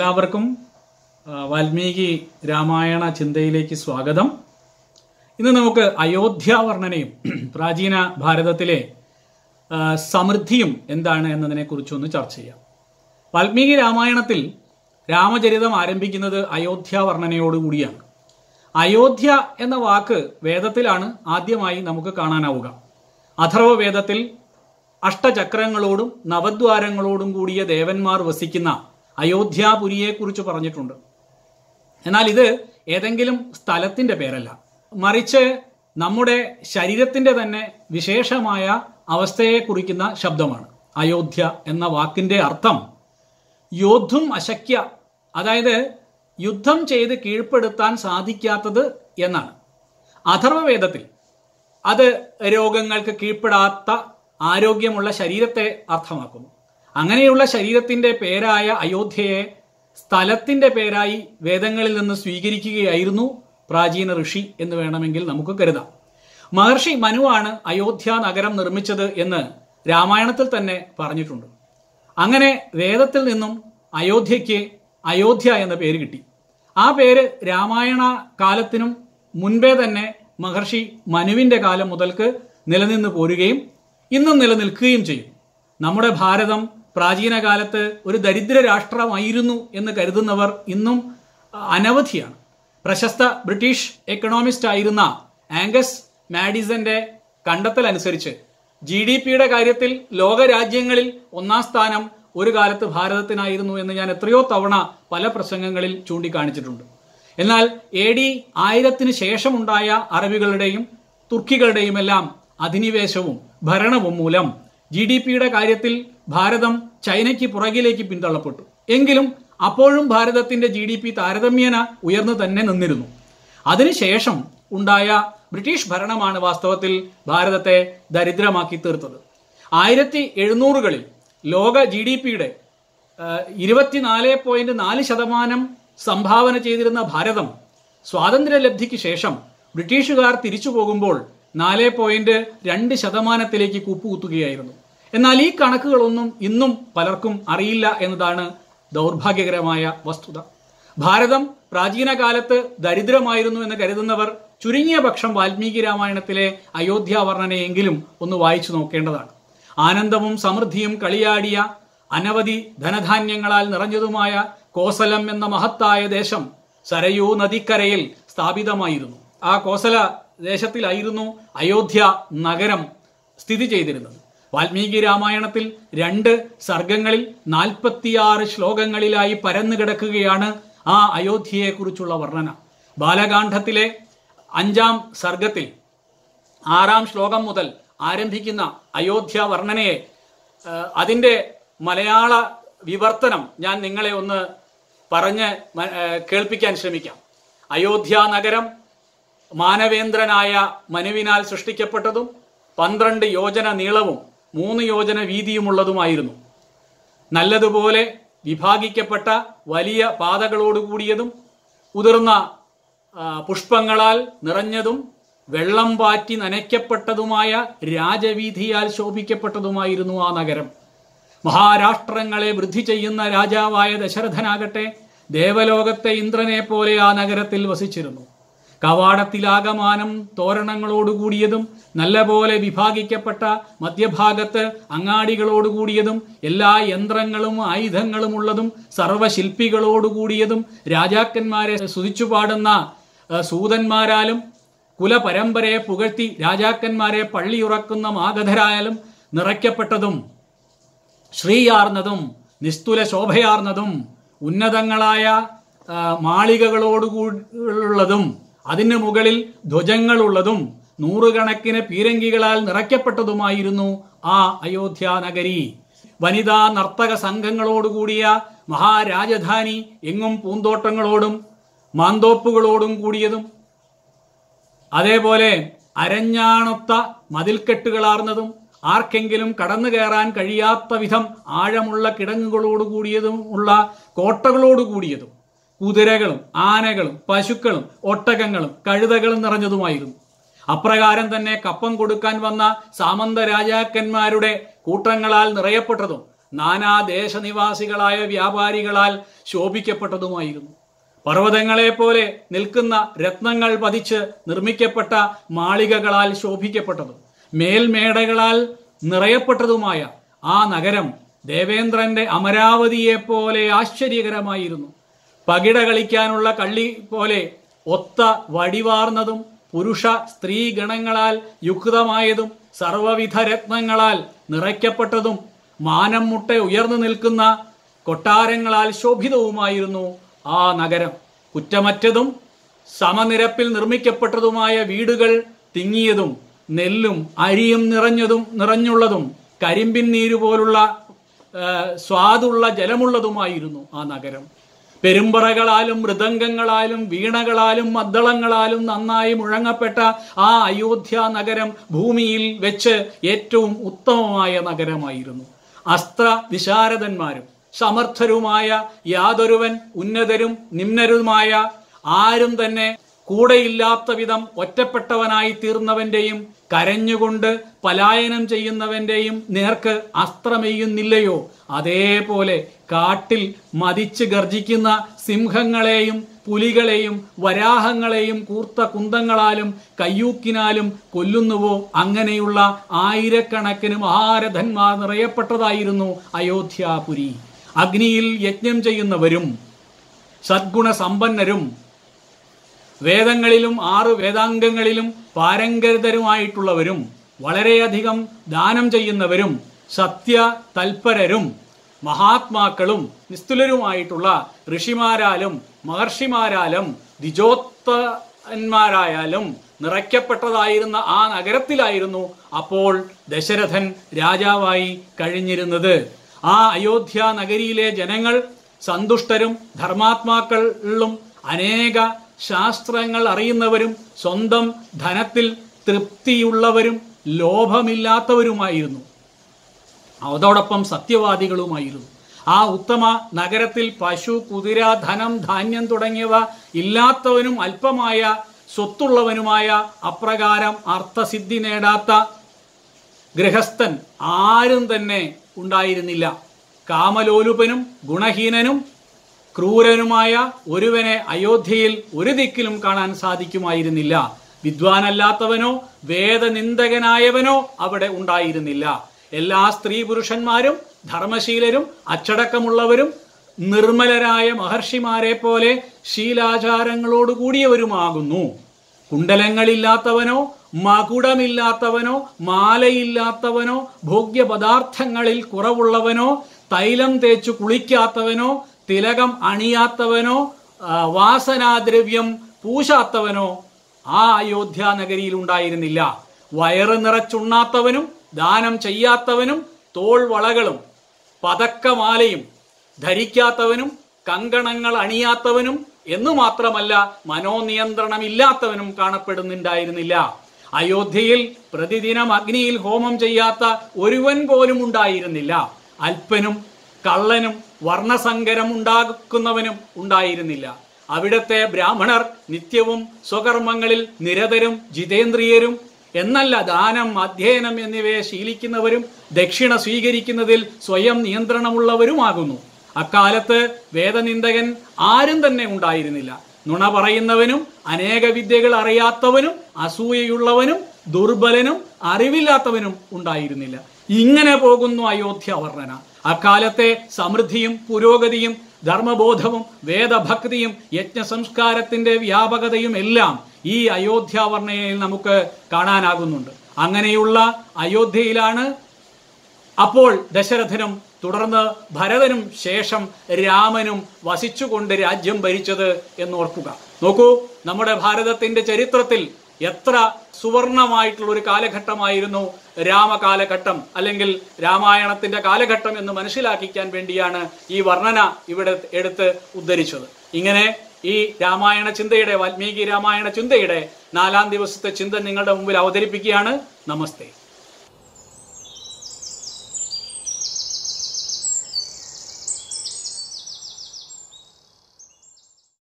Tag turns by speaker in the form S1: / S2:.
S1: എല്ലാവർക്കും ആ, വാൽമീകി രാമായണ ചിന്തയിലേക്ക് സ്വാഗതം ഇന്ന് നമുക്ക് അയോധ്യ വർണ്ണനയും പ്രാചീന ഭാരതത്തിലെ ആ, സമൃദ്ധിയും എന്താണ് എന്നതിനെക്കുറിച്ചൊന്ന് ചർച്ച ചെയ്യാം വാൽമീകി രാമായണത്തിൽ രാമചരിതം ആരംഭിക്കുന്നത് അയോധ്യ വർണ്ണനയോടുകൂടിയാണ് അയോധ്യ എന്ന വാക്ക് വേദത്തിലാണ് ആദ്യമായി നമുക്ക് കാണാനാവുക അഥർവ വേദത്തിൽ അഷ്ടചക്രങ്ങളോടും നവദ്വാരങ്ങളോടും കൂടിയ ദേവന്മാർ വസിക്കുന്ന അയോധ്യാപുരിയെക്കുറിച്ച് പറഞ്ഞിട്ടുണ്ട് എന്നാൽ ഇത് ഏതെങ്കിലും സ്ഥലത്തിന്റെ പേരല്ല മറിച്ച് നമ്മുടെ ശരീരത്തിന്റെ തന്നെ വിശേഷമായ അവസ്ഥയെ കുറിക്കുന്ന ശബ്ദമാണ് അയോധ്യ എന്ന വാക്കിന്റെ അർത്ഥം യോദ്ധും അശക്യ അതായത് യുദ്ധം ചെയ്ത് കീഴ്പ്പെടുത്താൻ സാധിക്കാത്തത് എന്നാണ് അഥർവവേദത്തിൽ അത് രോഗങ്ങൾക്ക് കീഴ്പ്പെടാത്ത ആരോഗ്യമുള്ള ശരീരത്തെ അർത്ഥമാക്കുന്നു അങ്ങനെയുള്ള ശരീരത്തിന്റെ പേരായ അയോധ്യയെ സ്ഥലത്തിന്റെ പേരായി വേദങ്ങളിൽ നിന്ന് സ്വീകരിക്കുകയായിരുന്നു പ്രാചീന ഋഷി എന്ന് വേണമെങ്കിൽ നമുക്ക് കരുതാം മഹർഷി മനുവാണ് അയോധ്യ നഗരം നിർമ്മിച്ചത് എന്ന് രാമായണത്തിൽ തന്നെ പറഞ്ഞിട്ടുണ്ട് അങ്ങനെ വേദത്തിൽ നിന്നും അയോധ്യയ്ക്ക് അയോധ്യ എന്ന പേര് കിട്ടി ആ പേര് രാമായണ കാലത്തിനും മുൻപേ തന്നെ മഹർഷി മനുവിന്റെ കാലം മുതൽക്ക് നിലനിന്ന് പോരുകയും ഇന്നും നിലനിൽക്കുകയും ചെയ്യും നമ്മുടെ ഭാരതം പ്രാചീന കാലത്ത് ഒരു ദരിദ്ര രാഷ്ട്രമായിരുന്നു എന്ന് കരുതുന്നവർ ഇന്നും അനവധിയാണ് പ്രശസ്ത ബ്രിട്ടീഷ് എക്കണോമിസ്റ്റ് ആയിരുന്ന ആംഗസ് മാഡിസന്റെ കണ്ടെത്തൽ അനുസരിച്ച് ജി ഡി പിയുടെ കാര്യത്തിൽ ലോക രാജ്യങ്ങളിൽ ഒന്നാം സ്ഥാനം ഒരു കാലത്ത് ഭാരതത്തിനായിരുന്നു എന്ന് ഞാൻ എത്രയോ തവണ പല പ്രസംഗങ്ങളിൽ ചൂണ്ടിക്കാണിച്ചിട്ടുണ്ട് എന്നാൽ എ ഡി ആയിരത്തിന് ശേഷമുണ്ടായ അറബികളുടെയും തുർക്കികളുടെയും എല്ലാം അധിനിവേശവും ഭരണവും മൂലം ജി ഡി പിയുടെ കാര്യത്തിൽ ഭാരതം ചൈനയ്ക്ക് പുറകിലേക്ക് പിന്തള്ളപ്പെട്ടു എങ്കിലും അപ്പോഴും ഭാരതത്തിന്റെ ജി ഡി പി താരതമ്യേന ഉയർന്നു തന്നെ നിന്നിരുന്നു അതിനുശേഷം ഉണ്ടായ ബ്രിട്ടീഷ് ഭരണമാണ് വാസ്തവത്തിൽ ഭാരതത്തെ ദരിദ്രമാക്കി തീർത്തത് ആയിരത്തി എഴുന്നൂറുകളിൽ ലോക ജി ഡി പിയുടെ ഇരുപത്തിനാല് പോയിന്റ് നാല് ശതമാനം സംഭാവന ചെയ്തിരുന്ന ഭാരതം സ്വാതന്ത്ര്യലബ്ധിക്ക് ശേഷം ബ്രിട്ടീഷുകാർ തിരിച്ചു പോകുമ്പോൾ നാല് പോയിന്റ് രണ്ട് ശതമാനത്തിലേക്ക് കൂപ്പുകുത്തുകയായിരുന്നു എന്നാൽ ഈ കണക്കുകളൊന്നും ഇന്നും പലർക്കും അറിയില്ല എന്നതാണ് ദൗർഭാഗ്യകരമായ വസ്തുത ഭാരതം പ്രാചീന കാലത്ത് ദരിദ്രമായിരുന്നു എന്ന് കരുതുന്നവർ ചുരുങ്ങിയ പക്ഷം വാൽമീകി രാമായണത്തിലെ അയോധ്യ വർണ്ണനയെങ്കിലും ഒന്ന് വായിച്ചു നോക്കേണ്ടതാണ് ആനന്ദവും സമൃദ്ധിയും കളിയാടിയ അനവധി ധനധാന്യങ്ങളാൽ നിറഞ്ഞതുമായ കോസലം എന്ന മഹത്തായ ദേശം സരയൂ നദിക്കരയിൽ സ്ഥാപിതമായിരുന്നു ആ കോസല ദേശത്തിലായിരുന്നു അയോധ്യ നഗരം സ്ഥിതി ചെയ്തിരുന്നത് വാൽമീകി രാമായണത്തിൽ രണ്ട് സർഗങ്ങളിൽ നാൽപ്പത്തിയാറ് ശ്ലോകങ്ങളിലായി പരന്നു കിടക്കുകയാണ് ആ അയോധ്യയെക്കുറിച്ചുള്ള വർണ്ണന ബാലകാന്ഡത്തിലെ അഞ്ചാം സർഗത്തിൽ ആറാം ശ്ലോകം മുതൽ ആരംഭിക്കുന്ന അയോധ്യ വർണ്ണനയെ ആ, അതിൻ്റെ മലയാള വിവർത്തനം ഞാൻ നിങ്ങളെ ഒന്ന് പറഞ്ഞ് മ- ആ, കേൾപ്പിക്കാൻ ശ്രമിക്കാം അയോധ്യ നഗരം മാനവേന്ദ്രനായ മനുവിനാൽ സൃഷ്ടിക്കപ്പെട്ടതും പന്ത്രണ്ട് യോജന നീളവും മൂന്ന് യോജന വീതിയുമുള്ളതുമായിരുന്നു നല്ലതുപോലെ വിഭാഗിക്കപ്പെട്ട വലിയ പാതകളോടുകൂടിയതും ഉതിർന്ന ആ, പുഷ്പങ്ങളാൽ നിറഞ്ഞതും വെള്ളം പാറ്റി നനയ്ക്കപ്പെട്ടതുമായ രാജവീഥിയാൽ ശോഭിക്കപ്പെട്ടതുമായിരുന്നു ആ നഗരം മഹാരാഷ്ട്രങ്ങളെ വൃദ്ധി ചെയ്യുന്ന രാജാവായ ദശരഥനാകട്ടെ ദേവലോകത്തെ ഇന്ദ്രനെ പോലെ ആ നഗരത്തിൽ വസിച്ചിരുന്നു കവാടത്തിലാകമാനം തോരണങ്ങളോടുകൂടിയതും നല്ലപോലെ വിഭാഗിക്കപ്പെട്ട മധ്യഭാഗത്ത് അങ്ങാടികളോടുകൂടിയതും എല്ലാ യന്ത്രങ്ങളും ആയുധങ്ങളും ഉള്ളതും സർവശില്പികളോടുകൂടിയതും രാജാക്കന്മാരെ സ്തുതിച്ചു പാടുന്ന ആ, സൂതന്മാരാലും കുലപരമ്പരയെ പുകഴ്ത്തി രാജാക്കന്മാരെ പള്ളിയുറക്കുന്ന മാഗധരായാലും നിറയ്ക്കപ്പെട്ടതും ശ്രീയാർന്നതും നിസ്തുല ശോഭയാർന്നതും ഉന്നതങ്ങളായ ആ, മാളികകളോടുകൂടിയുള്ളതും അതിന് മുകളിൽ ധ്വജങ്ങളുള്ളതും നൂറുകണക്കിന് പീരങ്കികളാൽ നിറയ്ക്കപ്പെട്ടതുമായിരുന്നു ആ അയോധ്യ നഗരി വനിതാ നർത്തക സംഘങ്ങളോടുകൂടിയ മഹാരാജധാനി എങ്ങും പൂന്തോട്ടങ്ങളോടും മാന്തോപ്പുകളോടും കൂടിയതും അതേപോലെ അരഞ്ഞാണൊത്ത മതിൽക്കെട്ടുകളാർന്നതും ആർക്കെങ്കിലും കടന്നു കയറാൻ കഴിയാത്ത വിധം ആഴമുള്ള കിടങ്ങുകളോടുകൂടിയതും ഉള്ള കോട്ടകളോടുകൂടിയതും കുതിരകളും ആനകളും പശുക്കളും ഒട്ടകങ്ങളും കഴുതകളും നിറഞ്ഞതുമായിരുന്നു അപ്രകാരം തന്നെ കപ്പം കൊടുക്കാൻ വന്ന സാമന്ത രാജാക്കന്മാരുടെ കൂട്ടങ്ങളാൽ നിറയപ്പെട്ടതും നാനാ ദേശനിവാസികളായ വ്യാപാരികളാൽ ശോഭിക്കപ്പെട്ടതുമായിരുന്നു പർവ്വതങ്ങളെ പോലെ നിൽക്കുന്ന രത്നങ്ങൾ പതിച്ച് നിർമ്മിക്കപ്പെട്ട മാളികകളാൽ ശോഭിക്കപ്പെട്ടതും മേൽമേടകളാൽ നിറയപ്പെട്ടതുമായ ആ നഗരം ദേവേന്ദ്രന്റെ അമരാവതിയെപ്പോലെ ആശ്ചര്യകരമായിരുന്നു പകിട കളിക്കാനുള്ള കള്ളി പോലെ ഒത്ത വടിവാർന്നതും പുരുഷ സ്ത്രീ ഗണങ്ങളാൽ യുക്തമായതും സർവവിധ രത്നങ്ങളാൽ നിറയ്ക്കപ്പെട്ടതും മാനം മുട്ട ഉയർന്നു നിൽക്കുന്ന കൊട്ടാരങ്ങളാൽ ശോഭിതവുമായിരുന്നു ആ നഗരം കുറ്റമറ്റതും സമനിരപ്പിൽ നിർമ്മിക്കപ്പെട്ടതുമായ വീടുകൾ തിങ്ങിയതും നെല്ലും അരിയും നിറഞ്ഞതും നിറഞ്ഞുള്ളതും കരിമ്പിൻ നീര് പോലുള്ള ആ, സ്വാദുള്ള ജലമുള്ളതുമായിരുന്നു ആ നഗരം പെരുമ്പറകളാലും മൃദംഗങ്ങളാലും വീണകളാലും മദ്ദളങ്ങളാലും നന്നായി മുഴങ്ങപ്പെട്ട ആ അയോധ്യ നഗരം ഭൂമിയിൽ വെച്ച് ഏറ്റവും ഉത്തമമായ നഗരമായിരുന്നു അസ്ത്ര വിശാരദന്മാരും സമർത്ഥരുമായ യാതൊരുവൻ ഉന്നതരും നിമ്നരുമായ ആരും തന്നെ കൂടെയില്ലാത്ത വിധം ഒറ്റപ്പെട്ടവനായി തീർന്നവന്റെയും കരഞ്ഞുകൊണ്ട് പലായനം ചെയ്യുന്നവന്റെയും നേർക്ക് അസ്ത്രമെയ്യുന്നില്ലയോ അതേപോലെ കാട്ടിൽ മതിച്ച് ഗർജിക്കുന്ന സിംഹങ്ങളെയും പുലികളെയും വരാഹങ്ങളെയും കൂർത്ത കുന്തങ്ങളാലും കയ്യൂക്കിനാലും കൊല്ലുന്നുവോ അങ്ങനെയുള്ള ആയിരക്കണക്കിന് മഹാരഥന്മാർ നിറയപ്പെട്ടതായിരുന്നു അയോധ്യാപുരി അഗ്നിയിൽ യജ്ഞം ചെയ്യുന്നവരും സദ്ഗുണസമ്പന്നരും വേദങ്ങളിലും ആറ് വേദാംഗങ്ങളിലും പാരംഗതരുമായിട്ടുള്ളവരും വളരെയധികം ദാനം ചെയ്യുന്നവരും സത്യ തൽപരരും മഹാത്മാക്കളും നിസ്തുലരുമായിട്ടുള്ള ഋഷിമാരാലും മഹർഷിമാരാലും ദ്വിജോത്തന്മാരായാലും നിറയ്ക്കപ്പെട്ടതായിരുന്ന ആ നഗരത്തിലായിരുന്നു അപ്പോൾ ദശരഥൻ രാജാവായി കഴിഞ്ഞിരുന്നത് ആ അയോധ്യ നഗരിയിലെ ജനങ്ങൾ സന്തുഷ്ടരും ധർമാത്മാക്കളും അനേക ശാസ്ത്രങ്ങൾ അറിയുന്നവരും സ്വന്തം ധനത്തിൽ തൃപ്തിയുള്ളവരും ലോഭമില്ലാത്തവരുമായിരുന്നു അതോടൊപ്പം സത്യവാദികളുമായിരുന്നു ആ ഉത്തമ നഗരത്തിൽ പശു കുതിര ധനം ധാന്യം തുടങ്ങിയവ ഇല്ലാത്തവനും അല്പമായ സ്വത്തുള്ളവനുമായ അപ്രകാരം അർത്ഥസിദ്ധി നേടാത്ത ഗൃഹസ്ഥൻ ആരും തന്നെ ഉണ്ടായിരുന്നില്ല കാമലോലുപനും ഗുണഹീനനും ക്രൂരനുമായ ഒരുവനെ അയോധ്യയിൽ ഒരു ദിക്കിലും കാണാൻ സാധിക്കുമായിരുന്നില്ല വിദ്വാനല്ലാത്തവനോ വേദനിന്ദകനായവനോ അവിടെ ഉണ്ടായിരുന്നില്ല എല്ലാ സ്ത്രീ പുരുഷന്മാരും ധർമ്മശീലരും അച്ചടക്കമുള്ളവരും നിർമ്മലരായ മഹർഷിമാരെ പോലെ ശീലാചാരങ്ങളോടുകൂടിയവരുമാകുന്നു കുണ്ടലങ്ങളില്ലാത്തവനോ മകുടമില്ലാത്തവനോ മാലയില്ലാത്തവനോ ഭോഗ്യപദാർത്ഥങ്ങളിൽ കുറവുള്ളവനോ തൈലം തേച്ചു കുളിക്കാത്തവനോ തിലകം അണിയാത്തവനോ ആ, വാസനാദ്രവ്യം പൂശാത്തവനോ ആ അയോധ്യ നഗരിയിൽ ഉണ്ടായിരുന്നില്ല വയറ് നിറച്ചുണ്ണാത്തവനും ദാനം ചെയ്യാത്തവനും തോൾ വളകളും പതക്കമാലയും ധരിക്കാത്തവനും കങ്കണങ്ങൾ അണിയാത്തവനും എന്നു മാത്രമല്ല മനോനിയന്ത്രണമില്ലാത്തവനും കാണപ്പെടുന്നുണ്ടായിരുന്നില്ല അയോധ്യയിൽ പ്രതിദിനം അഗ്നിയിൽ ഹോമം ചെയ്യാത്ത ഒരുവൻ പോലും ഉണ്ടായിരുന്നില്ല അല്പനും കള്ളനും വർണ്ണസങ്കരം ഉണ്ടാക്കുന്നവനും ഉണ്ടായിരുന്നില്ല അവിടത്തെ ബ്രാഹ്മണർ നിത്യവും സ്വകർമ്മങ്ങളിൽ നിരതരും ജിതേന്ദ്രിയരും എന്നല്ല ദാനം അധ്യയനം എന്നിവയെ ശീലിക്കുന്നവരും ദക്ഷിണ സ്വീകരിക്കുന്നതിൽ സ്വയം നിയന്ത്രണമുള്ളവരുമാകുന്നു അക്കാലത്ത് വേദനിന്ദകൻ ആരും തന്നെ ഉണ്ടായിരുന്നില്ല നുണ പറയുന്നവനും അനേക വിദ്യകൾ അറിയാത്തവനും അസൂയയുള്ളവനും ദുർബലനും അറിവില്ലാത്തവനും ഉണ്ടായിരുന്നില്ല ഇങ്ങനെ പോകുന്നു അയോധ്യ വർണ്ണന അക്കാലത്തെ സമൃദ്ധിയും പുരോഗതിയും ധർമ്മബോധവും വേദഭക്തിയും യജ്ഞസംസ്കാരത്തിന്റെ വ്യാപകതയും എല്ലാം ഈ അയോധ്യ വർണ്ണനയിൽ നമുക്ക് കാണാനാകുന്നുണ്ട് അങ്ങനെയുള്ള അയോധ്യയിലാണ് അപ്പോൾ ദശരഥനും തുടർന്ന് ഭരതനും ശേഷം രാമനും വസിച്ചുകൊണ്ട് രാജ്യം ഭരിച്ചത് എന്നോർക്കുക നോക്കൂ നമ്മുടെ ഭാരതത്തിന്റെ ചരിത്രത്തിൽ എത്ര സുവർണമായിട്ടുള്ള ഒരു കാലഘട്ടമായിരുന്നു രാമകാലഘട്ടം അല്ലെങ്കിൽ രാമായണത്തിന്റെ കാലഘട്ടം എന്ന് മനസ്സിലാക്കിക്കാൻ വേണ്ടിയാണ് ഈ വർണ്ണന ഇവിടെ എടുത്ത് ഉദ്ധരിച്ചത് ഇങ്ങനെ ഈ രാമായണ ചിന്തയുടെ വാൽമീകി രാമായണ ചിന്തയുടെ നാലാം ദിവസത്തെ ചിന്ത നിങ്ങളുടെ മുമ്പിൽ അവതരിപ്പിക്കുകയാണ് നമസ്തേ